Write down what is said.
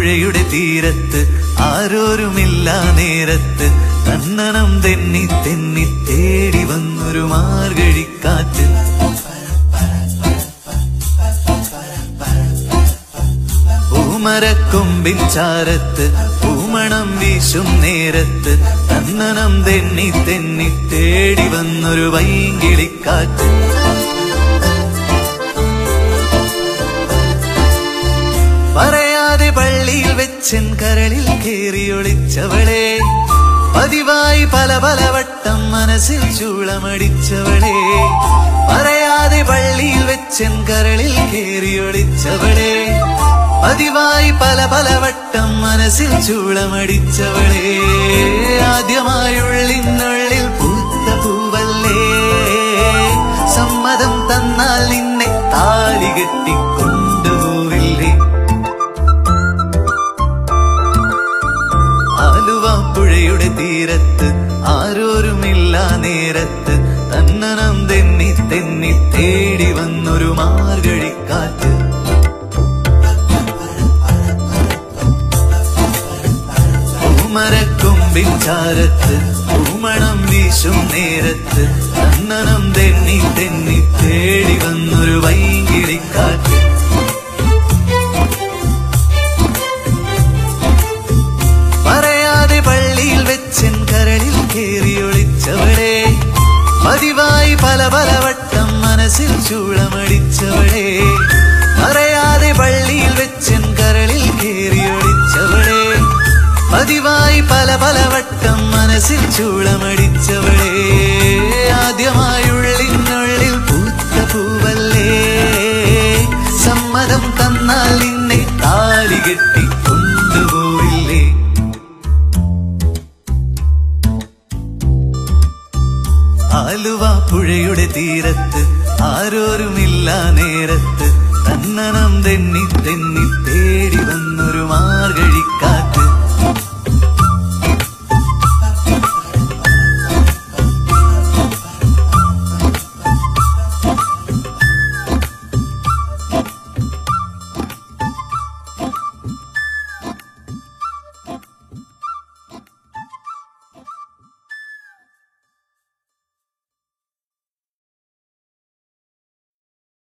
പുഴയുടെ തീരത്ത് ആരോരുമില്ല നേരത്ത് കണ്ണനം തെന്നി തെന്നി തേടി വന്നൊരു മാർഗഴിക്കാറ്റ് പൂമരക്കൊമ്പിൻ ചാരത്ത് പൂമണം വീശും നേരത്ത് കണ്ണനം തെന്നി തെന്നി തേടി വന്നൊരു വൈകിളിക്കാറ്റ് പറയാതെ പള്ളിയിൽ വെച്ചൻ കരളിൽ കേറിയൊളിച്ചവളെ പതിവായി പല പല വട്ടം മനസ്സിൽ ചൂളമടിച്ചവളെ പറയാതെ പള്ളിയിൽ വെച്ചൻ കരളിൽ കേറിയൊളിച്ചവളെ പതിവായി പല പല വട്ടം മനസ്സിൽ ചൂളമടിച്ചവളെ ആദ്യമായുള്ളിനുള്ളിൽ പൂത്ത പൂവല്ലേ സമ്മതം തന്നാൽ നിന്നെ താലി കെട്ടിക്കൊണ്ടുപോവില്ലേ ആലുവ പുഴയുടെ തീരത്ത് ആരോരുമില്ല നേരത്ത് തന്നനം തെന്നി തെന്നി തേടി വന്നൊരു മാർഗഴിക്കാറ്റ് പൂമരക്കൊമ്പിൻ ചാരത്ത് പൂമണം വീശും നേരത്ത് തന്നനം തെന്നി തെന്നി തേടി വന്നൊരു വൈകിളിക്കാറ്റ് പറയാതെ പള്ളിയിൽ വെച്ചൻ കരളിൽ കേറിയൊളിച്ചവളെ പതിവായി പല പല വട്ടം മനസ്സിൽ ചൂളമടിച്ചവളെ പറയാതെ പള്ളിയിൽ വെച്ചൻ കരളിൽ കേറിയൊളിച്ചവളെ പതിവായി പല പല വട്ടം മനസ്സിൽ ചൂളമടിച്ചവളെ ആദ്യമായുള്ളിനുള്ളിൽ പൂത്ത പൂവല്ലേ സമ്മതം തന്നാൽ നിന്നെ താലി കെട്ടി കൊണ്ടുപോയില്ലേ ആലുവ പുഴയുടെ തീരത്ത് ആരോരുമില്ല നേരത്ത് തന്നനം തെന്നി തെന്നി തേടി വന്നൊരു മാർഗഴിക്കാറ്റ്